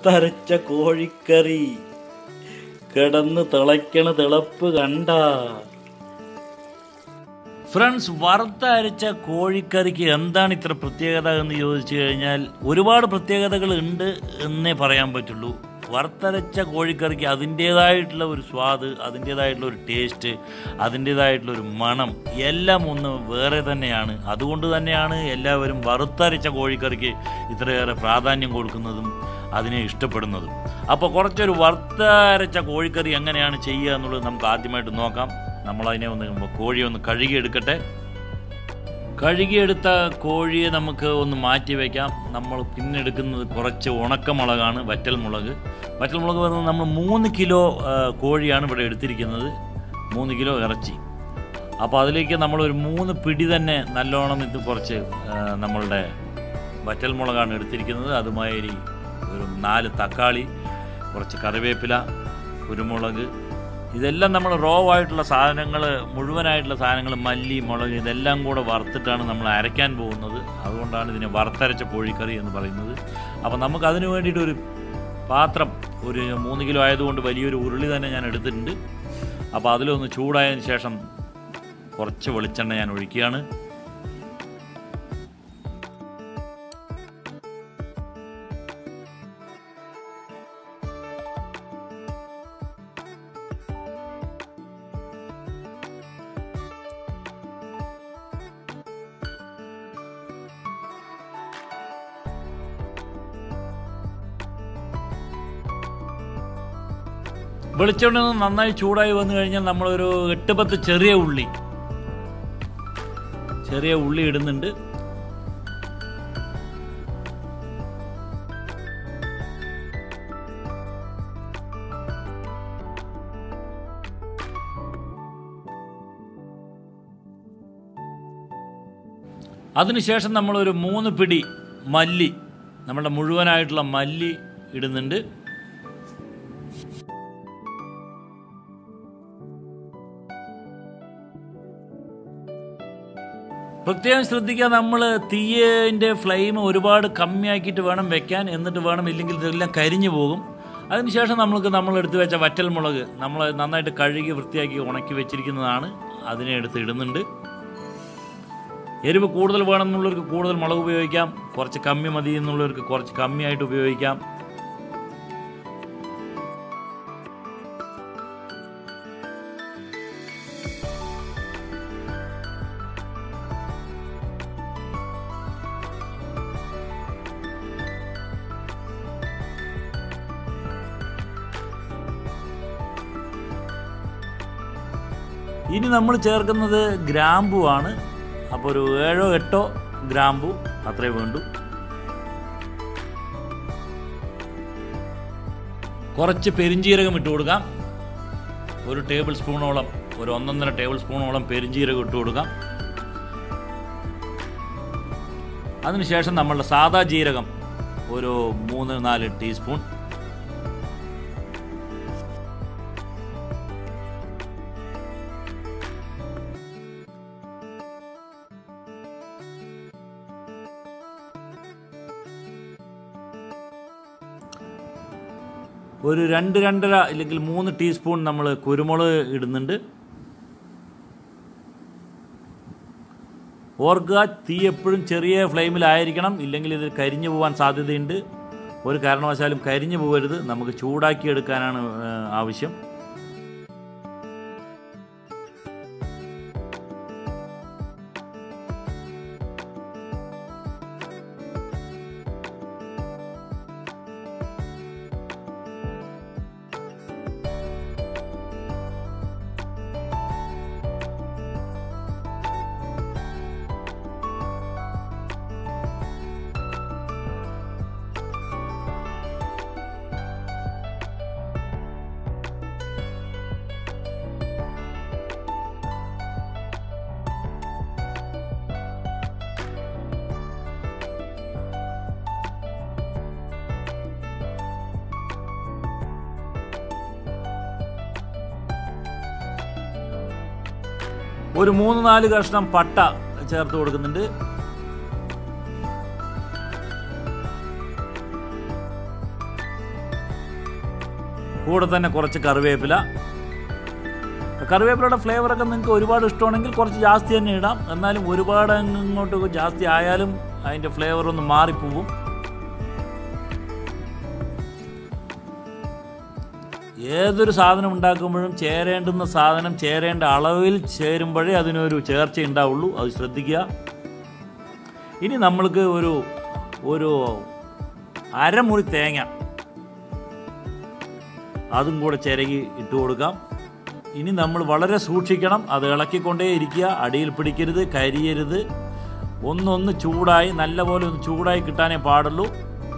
വറുത്തരച്ച കോഴിക്കറി കിടന്ന് തിളയ്ക്കണ തിളപ്പ് കണ്ട ഫ്രണ്ട്സ് വറുത്തരച്ച കോഴിക്കറിക്ക് എന്താണ് ഇത്ര പ്രത്യേകത എന്ന് ചോദിച്ചു കഴിഞ്ഞാൽ ഒരുപാട് പ്രത്യേകതകൾ ഉണ്ട് എന്നേ പറയാൻ പറ്റുള്ളൂ വറുത്തരച്ച കോഴിക്കറിക്ക് അതിൻ്റേതായിട്ടുള്ള ഒരു സ്വാദ് അതിൻ്റേതായിട്ടുള്ള ഒരു ടേസ്റ്റ് അതിൻ്റേതായിട്ടുള്ള ഒരു മണം എല്ലാം ഒന്ന് വേറെ തന്നെയാണ് അതുകൊണ്ട് തന്നെയാണ് എല്ലാവരും വറുത്തരച്ച കോഴിക്കറിക്ക് ഇത്രയേറെ പ്രാധാന്യം കൊടുക്കുന്നതും അതിനെ ഇഷ്ടപ്പെടുന്നതും അപ്പോൾ കുറച്ചൊരു വറുത്തരച്ച കോഴിക്കറി എങ്ങനെയാണ് ചെയ്യുക എന്നുള്ളത് നമുക്ക് ആദ്യമായിട്ട് നോക്കാം നമ്മളതിനെ ഒന്ന് കോഴി ഒന്ന് കഴുകിയെടുക്കട്ടെ കഴുകിയെടുത്ത കോഴിയെ നമുക്ക് ഒന്ന് മാറ്റി വയ്ക്കാം നമ്മൾ പിന്നെ എടുക്കുന്നത് കുറച്ച് ഉണക്കമുളകാണ് വറ്റൽ മുളക് വറ്റൽ മുളക് പറയുന്നത് നമ്മൾ മൂന്ന് കിലോ ആ, കോഴിയാണ് ഇവിടെ എടുത്തിരിക്കുന്നത് മൂന്ന് കിലോ ഇറച്ചി അപ്പോൾ അതിലേക്ക് നമ്മളൊരു മൂന്ന് പിടി തന്നെ നല്ലോണം ഇത് കുറച്ച് ആ, നമ്മളുടെ വറ്റൽ മുളകാണ് എടുത്തിരിക്കുന്നത് അതുമാതിരി ഒരു നാല് തക്കാളി കുറച്ച് കറിവേപ്പില കുരുമുളക് ഇതെല്ലാം നമ്മൾ റോ ആയിട്ടുള്ള സാധനങ്ങൾ മുഴുവനായിട്ടുള്ള സാധനങ്ങൾ മല്ലി മുളക് ഇതെല്ലാം കൂടെ വറുത്തിട്ടാണ് നമ്മൾ അരയ്ക്കാൻ പോകുന്നത് അതുകൊണ്ടാണ് ഇതിനെ വറുത്തരച്ച കോഴിക്കറി എന്ന് പറയുന്നത് അപ്പോൾ നമുക്ക് അതിന് വേണ്ടിയിട്ട് ഒരു പാത്രം ഒരു മൂന്ന് കിലോ ആയതുകൊണ്ട് വലിയൊരു ഉരുളി തന്നെ ഞാൻ എടുത്തിട്ടുണ്ട് അപ്പോൾ അതിലൊന്ന് ചൂടായതിന് ശേഷം കുറച്ച് വെളിച്ചെണ്ണ ഞാൻ ഒഴിക്കുകയാണ് വെളിച്ചെണ്ണ ഒന്ന് നന്നായി ചൂടായി വന്നു കഴിഞ്ഞാൽ നമ്മളൊരു എട്ട് പത്ത് ചെറിയ ഉള്ളി ചെറിയ ഉള്ളി ഇടുന്നുണ്ട് അതിനുശേഷം നമ്മളൊരു മൂന്ന് പിടി മല്ലി നമ്മുടെ മുഴുവനായിട്ടുള്ള മല്ലി ഇടുന്നുണ്ട് പ്രത്യേകം ശ്രദ്ധിക്കുക നമ്മൾ തീയൻ്റെ ഫ്ലെയിം ഒരുപാട് കമ്മിയാക്കിയിട്ട് വേണം വെക്കാൻ എന്നിട്ട് വേണം ഇല്ലെങ്കിൽ ഇതെല്ലാം കരിഞ്ഞു പോകും അതിനുശേഷം നമ്മൾക്ക് നമ്മൾ എടുത്തു വെച്ച വറ്റൽ മുളക് നമ്മൾ നന്നായിട്ട് കഴുകി വൃത്തിയാക്കി ഉണക്കി വെച്ചിരിക്കുന്നതാണ് അതിനെ എടുത്ത് ഇടുന്നുണ്ട് എരിവ് കൂടുതൽ വേണമെന്നുള്ളവർക്ക് കൂടുതൽ മുളക് ഉപയോഗിക്കാം കുറച്ച് കമ്മി മതി എന്നുള്ളവർക്ക് കുറച്ച് കമ്മിയായിട്ട് ഉപയോഗിക്കാം ഇനി നമ്മൾ ചേർക്കുന്നത് ഗ്രാമ്പു ആണ് അപ്പോൾ ഒരു ഏഴോ എട്ടോ ഗ്രാമ്പു അത്രേ വേണ്ടൂ കുറച്ച് പെരിഞ്ജീരകം ഇട്ട് കൊടുക്കാം ഒരു ടേബിൾ സ്പൂണോളം ഒരു ഒന്നൊന്നര ടേബിൾ സ്പൂണോളം പെരിഞ്ജീരകം ഇട്ട് കൊടുക്കാം അതിനുശേഷം നമ്മളുടെ സാദാ ജീരകം ഒരു മൂന്ന് നാല് ടീസ്പൂൺ ഒരു രണ്ട് രണ്ടര അല്ലെങ്കിൽ മൂന്ന് ടീസ്പൂൺ നമ്മൾ കുരുമുളക് ഇടുന്നുണ്ട് ഓർക്കുക തീ എപ്പോഴും ചെറിയ ഫ്ലെയിമിലായിരിക്കണം ഇല്ലെങ്കിൽ ഇത് കരിഞ്ഞു പോകാൻ സാധ്യതയുണ്ട് ഒരു കാരണവശാലും കരിഞ്ഞു പോകരുത് നമുക്ക് ചൂടാക്കി എടുക്കാനാണ് ആ, ആവശ്യം ഒരു മൂന്ന് നാല് കഷ്ണം പട്ട ചേർത്ത് കൊടുക്കുന്നുണ്ട് കൂടെ തന്നെ കുറച്ച് കറിവേപ്പില കറിവേപ്പിലയുടെ ഫ്ലേവറൊക്കെ നിങ്ങൾക്ക് ഒരുപാട് ഇഷ്ടമാണെങ്കിൽ കുറച്ച് ജാസ്തി തന്നെ ഇടാം എന്നാലും ഒരുപാട് അങ്ങ് ഇങ്ങോട്ട് ജാസ്തി ആയാലും അതിൻ്റെ ഫ്ലേവർ ഒന്ന് മാറിപ്പോവും ഏതൊരു സാധനം ഉണ്ടാക്കുമ്പോഴും ചേരേണ്ടുന്ന സാധനം ചേരേണ്ട അളവിൽ ചേരുമ്പോഴേ അതിനൊരു ചേർച്ച ഉണ്ടാവുള്ളൂ അത് ശ്രദ്ധിക്കുക ഇനി നമ്മൾക്ക് ഒരു ഒരു അരമുറി തേങ്ങ അതും കൂടെ ചിരകി ഇട്ട് കൊടുക്കാം ഇനി നമ്മൾ വളരെ സൂക്ഷിക്കണം അത് ഇളക്കിക്കൊണ്ടേ ഇരിക്കുക അടിയിൽ പിടിക്കരുത് കരിയരുത് ഒന്നൊന്ന് ചൂടായി നല്ലപോലെ ഒന്ന് ചൂടായി കിട്ടാനേ പാടുള്ളൂ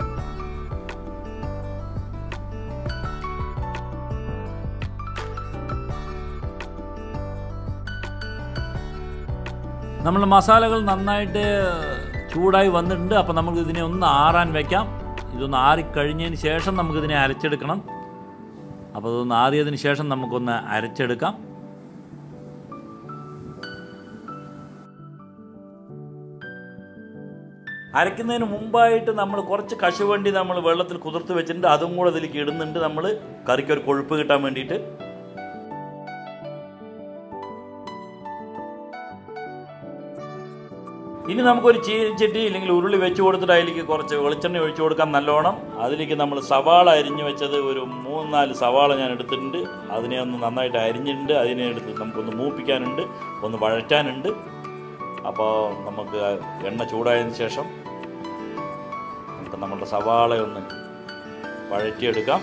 നമ്മൾ മസാലകൾ നന്നായിട്ട് ചൂടായി വന്നിട്ടുണ്ട് അപ്പോൾ നമുക്ക് ഇതിനെ ഒന്ന് ആറാൻ വെക്കാം ഇതൊന്ന് ആറിക്കഴിഞ്ഞതിന് ശേഷം നമുക്കിതിനെ അരച്ചെടുക്കണം അപ്പോൾ അതൊന്ന് ആറിയതിന് ശേഷം നമുക്കൊന്ന് അരച്ചെടുക്കാം അരയ്ക്കുന്നതിന് മുമ്പായിട്ട് നമ്മൾ കുറച്ച് കശുവണ്ടി നമ്മൾ വെള്ളത്തിൽ കുതിർത്ത് വെച്ചിട്ടുണ്ട് അതും കൂടെ അതിലേക്ക് ഇടുന്നുണ്ട് നമ്മൾ കറിക്ക് ഒരു കൊഴുപ്പ് കിട്ടാൻ വേണ്ടിയിട്ട് ഇനി നമുക്കൊരു ചീനിച്ചട്ടി ഇല്ലെങ്കിൽ ഉരുളി വെച്ച് കൊടുത്തിട്ട് അതിലേക്ക് കുറച്ച് വെളിച്ചെണ്ണ ഒഴിച്ചു കൊടുക്കാം നല്ലോണം അതിലേക്ക് നമ്മൾ സവാള അരിഞ്ഞു വെച്ചത് ഒരു മൂന്ന് നാല് സവാള ഞാൻ എടുത്തിട്ടുണ്ട് അതിനെ ഒന്ന് നന്നായിട്ട് അരിഞ്ഞിട്ടുണ്ട് അതിനെ എടുത്ത് നമുക്കൊന്ന് മൂപ്പിക്കാനുണ്ട് ഒന്ന് വഴറ്റാനുണ്ട് അപ്പോൾ നമുക്ക് എണ്ണ ചൂടായതിനു ശേഷം നമുക്ക് നമ്മുടെ സവാള ഒന്ന് വഴറ്റിയെടുക്കാം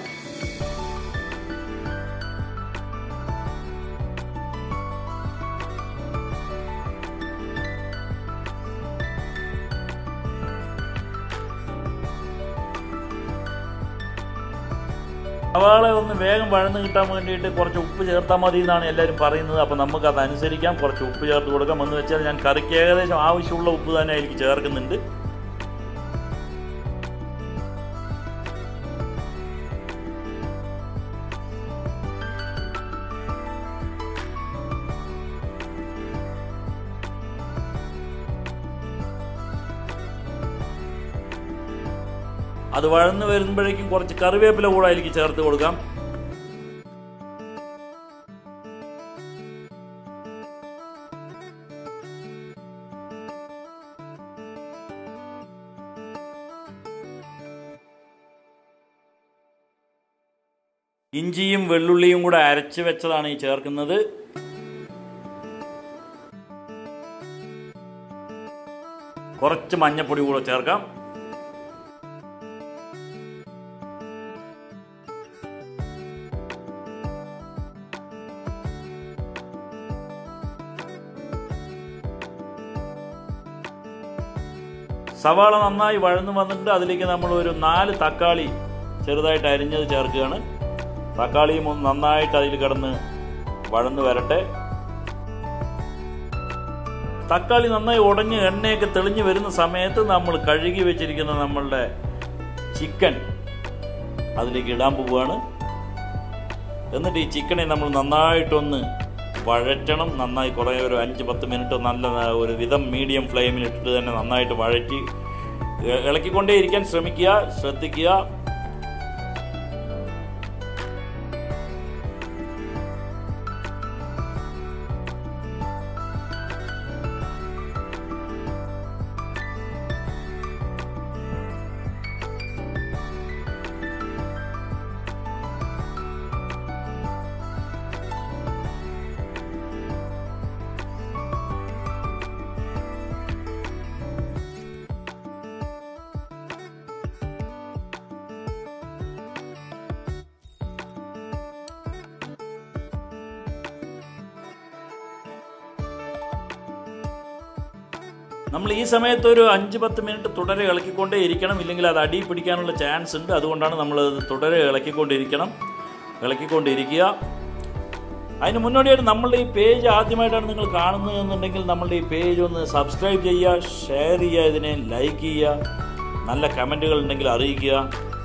സവാള ഒന്ന് വേഗം വഴന്ന് കിട്ടാൻ വേണ്ടിയിട്ട് കുറച്ച് ഉപ്പ് ചേർത്താൽ മതി എന്നാണ് എല്ലാവരും പറയുന്നത് അപ്പോൾ നമുക്ക് അതനുസരിക്കാം കുറച്ച് ഉപ്പ് ചേർത്ത് കൊടുക്കാം എന്ന് വെച്ചാൽ ഞാൻ കറിക്ക് ഏകദേശം ആവശ്യമുള്ള ഉപ്പ് തന്നെ അതിലേക്ക് ചേർക്കുന്നുണ്ട് അത് വഴന്ന് വരുമ്പോഴേക്കും കുറച്ച് കറിവേപ്പില കൂടെ അതിലേക്ക് ചേർത്ത് കൊടുക്കാം ഇഞ്ചിയും വെള്ളുള്ളിയും കൂടെ അരച്ച് വെച്ചതാണ് ഈ ചേർക്കുന്നത് കുറച്ച് മഞ്ഞപ്പൊടി കൂടെ ചേർക്കാം സവാള നന്നായി വഴന്നു വന്നിട്ട് അതിലേക്ക് നമ്മൾ ഒരു നാല് തക്കാളി ചെറുതായിട്ട് അരിഞ്ഞത് ചേർക്കുകയാണ് തക്കാളിയും ഒന്ന് നന്നായിട്ട് അതിൽ കിടന്ന് വഴന്നു വരട്ടെ തക്കാളി നന്നായി ഉടഞ്ഞ് എണ്ണയൊക്കെ തെളിഞ്ഞു വരുന്ന സമയത്ത് നമ്മൾ കഴുകി വെച്ചിരിക്കുന്ന നമ്മളുടെ ചിക്കൻ അതിലേക്ക് ഇടാൻ പോവുകയാണ് എന്നിട്ട് ഈ ചിക്കനെ നമ്മൾ നന്നായിട്ടൊന്ന് വഴറ്റണം നന്നായി കുറേ ഒരു അഞ്ച് പത്ത് മിനിറ്റ് നല്ല ഒരു വിധം മീഡിയം ഫ്ലെയിമിൽ ഇട്ടിട്ട് തന്നെ നന്നായിട്ട് വഴറ്റി ഇ- ഇളക്കിക്കൊണ്ടേ ഇരിക്കാൻ ശ്രമിക്കുക ശ്രദ്ധിക്കുക നമ്മൾ ഈ സമയത്ത് ഒരു അഞ്ച് പത്ത് മിനിറ്റ് തുടരെ ഇളക്കിക്കൊണ്ടേ ഇരിക്കണം ഇല്ലെങ്കിൽ അത് അടി പിടിക്കാനുള്ള ചാൻസ് ഉണ്ട് അതുകൊണ്ടാണ് നമ്മൾ തുടരെ ഇളക്കിക്കൊണ്ടിരിക്കണം ഇളക്കിക്കൊണ്ടിരിക്കുക അതിന് മുന്നോടിയായിട്ട് നമ്മളുടെ ഈ പേജ് ആദ്യമായിട്ടാണ് നിങ്ങൾ കാണുന്നത് എന്നുണ്ടെങ്കിൽ നമ്മളുടെ ഈ പേജ് ഒന്ന് സബ്സ്ക്രൈബ് ചെയ്യുക ഷെയർ ചെയ്യുക ഇതിനെ ലൈക്ക് ചെയ്യുക നല്ല കമൻറ്റുകൾ ഉണ്ടെങ്കിൽ അറിയിക്കുക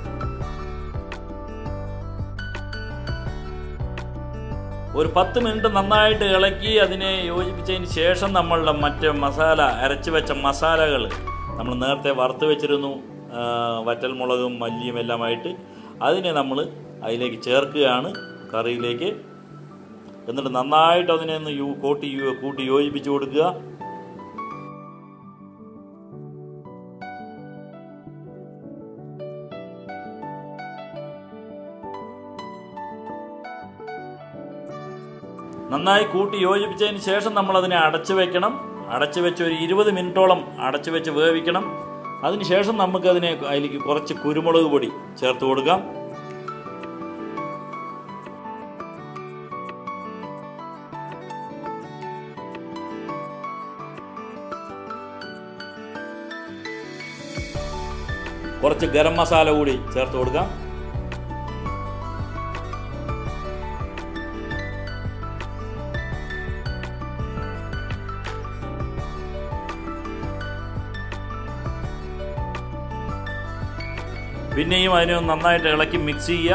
ഒരു പത്ത് മിനിറ്റ് നന്നായിട്ട് ഇളക്കി അതിനെ യോജിപ്പിച്ചതിന് ശേഷം നമ്മളുടെ മറ്റ് മസാല അരച്ച് വെച്ച മസാലകൾ നമ്മൾ നേരത്തെ വറുത്ത് വെച്ചിരുന്നു ആ, വറ്റൽമുളകും മല്ലിയും എല്ലാമായിട്ട് അതിനെ നമ്മൾ അതിലേക്ക് ചേർക്കുകയാണ് കറിയിലേക്ക് എന്നിട്ട് നന്നായിട്ട് അതിനെ ഒന്ന് യു കൂട്ടി യു- കൂട്ടി യോജിപ്പിച്ച് കൊടുക്കുക നന്നായി കൂട്ടി യോജിപ്പിച്ചതിന് ശേഷം നമ്മൾ അതിനെ അടച്ചു വെക്കണം അടച്ചു വെച്ച് ഒരു ഇരുപത് മിനിറ്റോളം അടച്ചു വെച്ച് വേവിക്കണം അതിനുശേഷം നമുക്കതിനെ അതിലേക്ക് കുറച്ച് കുരുമുളക് പൊടി ചേർത്ത് കൊടുക്കാം കുറച്ച് ഗരം മസാല കൂടി ചേർത്ത് കൊടുക്കാം പിന്നെയും അതിനെ ഒന്ന് നന്നായിട്ട് ഇളക്കി മിക്സ് ചെയ്യുക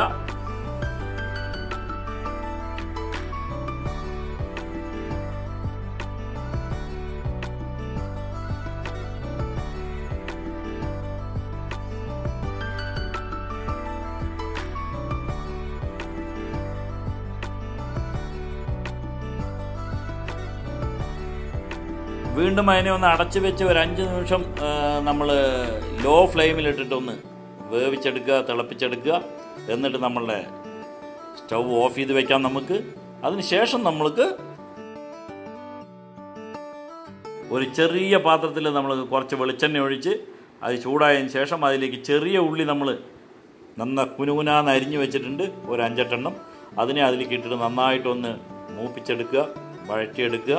വീണ്ടും അതിനെ ഒന്ന് അടച്ചു വെച്ച് ഒരു അഞ്ച് നിമിഷം നമ്മൾ ലോ ഫ്ലെയിമിലിട്ടിട്ടൊന്ന് വേവിച്ചെടുക്കുക തിളപ്പിച്ചെടുക്കുക എന്നിട്ട് നമ്മളുടെ സ്റ്റൗ ഓഫ് ചെയ്ത് വെക്കാം നമുക്ക് അതിന് ശേഷം നമ്മൾക്ക് ഒരു ചെറിയ പാത്രത്തിൽ നമ്മൾ കുറച്ച് വെളിച്ചെണ്ണ ഒഴിച്ച് അത് ചൂടായതിന് ശേഷം അതിലേക്ക് ചെറിയ ഉള്ളി നമ്മൾ നന്ന കുനുകുനാന്ന് അരിഞ്ഞു വെച്ചിട്ടുണ്ട് ഒരു അഞ്ചെട്ടെണ്ണം അതിനെ അതിലേക്ക് ഇട്ടിട്ട് നന്നായിട്ടൊന്ന് മൂപ്പിച്ചെടുക്കുക വഴറ്റിയെടുക്കുക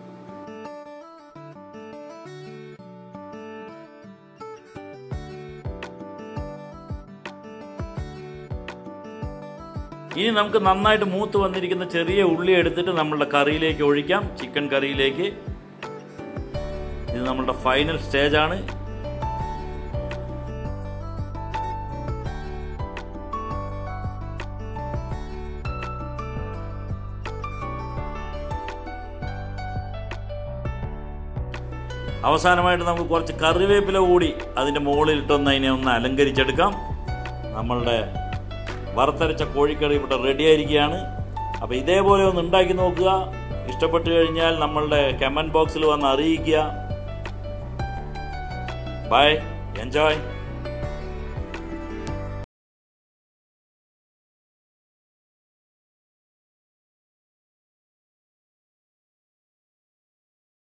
ഇനി നമുക്ക് നന്നായിട്ട് മൂത്ത് വന്നിരിക്കുന്ന ചെറിയ ഉള്ളി എടുത്തിട്ട് നമ്മളുടെ കറിയിലേക്ക് ഒഴിക്കാം ചിക്കൻ കറിയിലേക്ക് ഇത് നമ്മളുടെ ഫൈനൽ സ്റ്റേജാണ് അവസാനമായിട്ട് നമുക്ക് കുറച്ച് കറിവേപ്പില കൂടി അതിൻ്റെ മുകളിൽ ഇട്ടൊന്ന് അതിനെ ഒന്ന് അലങ്കരിച്ചെടുക്കാം നമ്മളുടെ വറുത്തരച്ച കോഴിക്കറി ഇവിടെ റെഡി ആയിരിക്കുകയാണ് അപ്പോൾ ഇതേപോലെ ഒന്ന് ഉണ്ടാക്കി നോക്കുക ഇഷ്ടപ്പെട്ടു കഴിഞ്ഞാൽ നമ്മളുടെ കമൻറ്റ് ബോക്സിൽ വന്ന് അറിയിക്കുക ബൈ എൻജോയ്